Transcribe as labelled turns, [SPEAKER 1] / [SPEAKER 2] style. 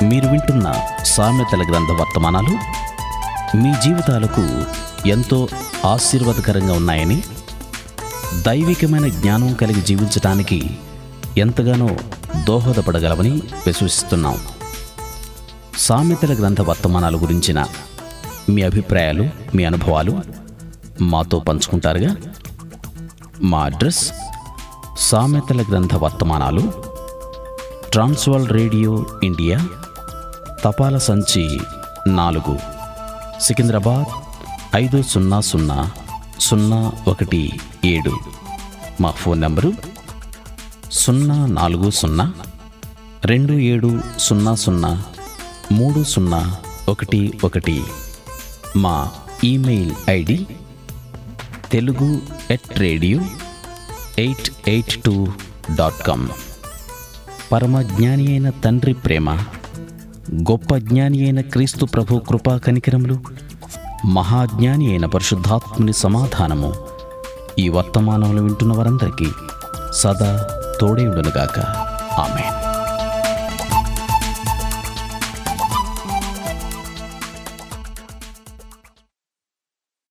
[SPEAKER 1] మీరు వింటున్న సామెతల గ్రంథ వర్తమానాలు మీ జీవితాలకు ఎంతో ఆశీర్వాదకరంగా ఉన్నాయని దైవికమైన జ్ఞానం కలిగి జీవించటానికి ఎంతగానో దోహదపడగలవని విశ్వసిస్తున్నాం సామెతల గ్రంథ వర్తమానాల గురించిన మీ అభిప్రాయాలు మీ అనుభవాలు మాతో పంచుకుంటారుగా మా అడ్రస్ సామెతల గ్రంథ వర్తమానాలు ట్రాన్స్వాల్ రేడియో ఇండియా తపాల సంచి నాలుగు సికింద్రాబాద్ ఐదు సున్నా సున్నా సున్నా ఒకటి ఏడు మా ఫోన్ నంబరు సున్నా నాలుగు సున్నా రెండు ఏడు సున్నా సున్నా మూడు సున్నా ఒకటి ఒకటి మా email ID Telugu at radio eight eight two dot com పరమ జ్ఞాని అయిన తండ్రి ప్రేమ గొప్ప జ్ఞాని అయిన క్రీస్తు ప్రభు కృపా కనికరములు మహాజ్ఞాని అయిన పరిశుద్ధాత్ముని సమాధానము ఈ వర్తమానంలో వింటున్న వారందరికీ సదా తోడేయుడునుగాక ఆమెన్